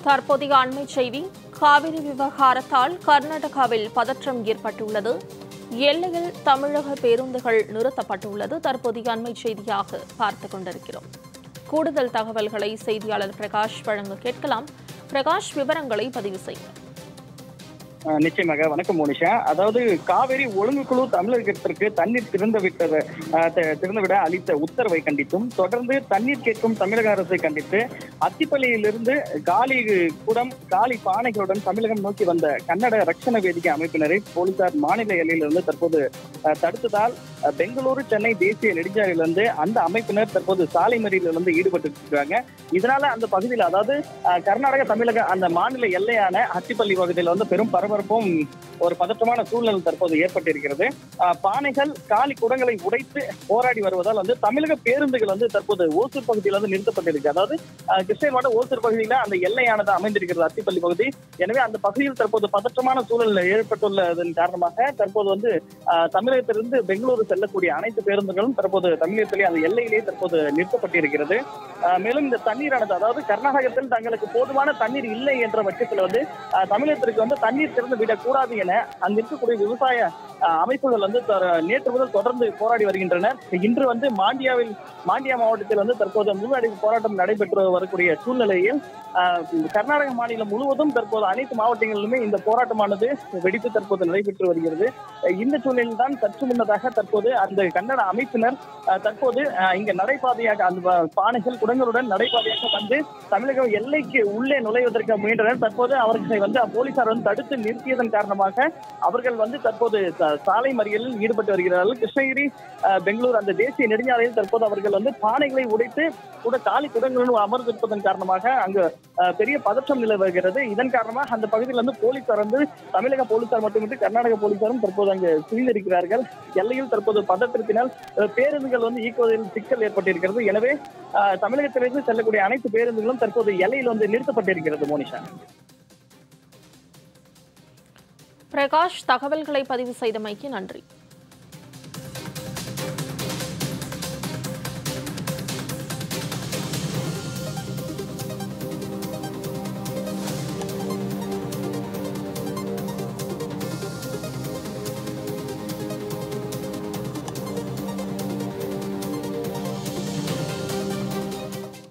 தற்போதைய அண்மை செய்தி காவிரி விவகாரத்தால் கர்நாடகாவில் பதற்றம் ஏற்பட்டுள்ளது எல்லையில் தமிழக பேருந்துகள் நிறுத்தப்பட்டுள்ளது தற்போதைய அண்மை செய்தியாக பார்த்துக் கொண்டிருக்கிறோம் கூடுதல் தகவல்களை செய்தியாளர் பிரகாஷ் வழங்க கேட்கலாம் பிரகாஷ் விவரங்களை பதிவு செய்யுங்கள் அஹ் நிச்சயமாக வணக்கம் மோனிஷா அதாவது காவிரி ஒழுங்குக்குழு தமிழகத்திற்கு தண்ணீர் திறந்து விட்டது அஹ் தி- திறந்துவிட அளித்த உத்தரவை கண்டித்தும் தொடர்ந்து தண்ணீர் கேட்கும் தமிழக அரசை கண்டித்து அத்திப்பள்ளியிலிருந்து காலி குடம் காலி பானைகளுடன் தமிழகம் நோக்கி வந்த கன்னட ரட்சண வேதிக்கை அமைப்பினரை போலீசார் மாநில எல்லையிலிருந்து தற்போது அஹ், தடுத்ததால் அஹ், பெங்களூரு சென்னை தேசிய நெடுஞ்சாலையிலிருந்து அந்த அமைப்பினர் தற்போது சாலை மறியலிலிருந்து ஈடுபட்டு இருக்காங்க இதனால அந்த பகுதியில் அதாவது அஹ், கர்நாடக தமிழக அந்த மாநில எல்லையான அத்திப்பள்ளி பகுதியில் வந்து பெரும் பரபரப்பும் ஒரு பதற்றமான சூழ்நிலை தற்போது ஏற்பட்டிருக்கிறது அஹ், பானைகள் காலி குடங்களை உடைத்து போராடி வருவதால் வந்து தமிழக பேருந்துகள் வந்து தற்போது ஓசூர் பகுதியில் வந்து நிறுத்தப்பட்டிருக்கு அதாவது அஹ், கிருஷ்ணகிரி ஓசூர் பகுதியில அந்த எல்லையானது அமைந்திருக்கிறது அத்திப்பள்ளி பகுதி எனவே அந்த பகுதியில் தற்போது பதற்றமான சூழல் ஏற்பட்டுள்ளதன் காரணமாக தற்போது வந்து அஹ், தமிழகத்திலிருந்து பெங்களூரு செல்லக்கூடிய அனைத்து பேருந்துகளும் தற்போது தமிழகத்திலே அந்த எல்லையிலே தற்போது நிறுத்தப்பட்டிருக்கிறது அஹ், மேலும் இந்த தண்ணீரானது அதாவது கர்நாடகத்தில் தங்களுக்கு போதுமான தண்ணீர் இல்லை என்ற பட்சத்தில் வந்து அஹ், தமிழகத்திற்கு வந்து தண்ணீர் திறந்து விடக்கூடாது என அங்க இருக்கக்கூடிய விவசாய அஹ், அமைப்புகள் வந்து தொ- நேற்று முதல் தொடர்ந்து போராடி வருகின்றனர் இன்று வந்து மாண்டியாவில் மாண்டியா மாவட்டத்தில் வந்து தற்போது முன்னடைவு போராட்டம் நடைபெற்று வரக்கூடிய சூழ்நிலையில் அஹ், கர்நாடக மாநிலம் முழுவதும் தற்போது அனைத்து மாவட்டங்களிலுமே இந்த போராட்டமானது வெடித்து தற்போது நடைபெற்று வருகிறது அஹ், இந்த சூழ்நிலையில் தான் சற்று முன்னதாக தற்போது அந்த கன்னட அமைப்பினர் அஹ், தற்போது அஹ், இங்க நடைபாதையாக அந்த ப- பானைகள் குடங்களுடன் நடைபாதையாக வந்து தமிழக எல்லைக்கு உள்ளே நுழைவதற்கு முயன்றனர் தற்போது அவர்களை வந்து போலீசார் வந்து தடுத்து நிறுத்தியதன் காரணமாக அவர்கள் வந்து தற்போது ச- சாலை மறியலில் ஈடுபட்டு வருகிறார்கள் கிருஷ்ணகிரி அஹ், பெங்களூர் அந்த தேசிய நெடுஞ்சாலையில் தற்போது அவர்கள் வந்து பானைகளை உடைத்து கூட காலி குடங்களுடன் அமர்ந்திருப்பதன் காரணமாக அங்கு அஹ், பெரிய பதற்றம் நிலவுகிறது இதன் காரணமாக அந்த பகுதியில் வந்து போலீசார் வந்து தமிழக போலீசார் மட்டுமின்றி கர்நாடக போலீசாரும் தற்போது அங்கு குவிந்திருக்கிறார்கள் எல்லையில் தற்போது பதற்றத்தினால் அஹ், பேருந்துகள் வந்து இயக்குவதில் சிக்கல் ஏற்பட்டிருக்கிறது எனவே அஹ், தமிழகத்திலிருந்து செல்லக்கூடிய அனைத்து பேருந்துகளும் தற்போது எல்லையில் வந்து நிறுத்தப்பட்டிருக்கிறது மோனிஷா பிரகாஷ் தகவல்களை பதிவு செய்தமைக்கு நன்றி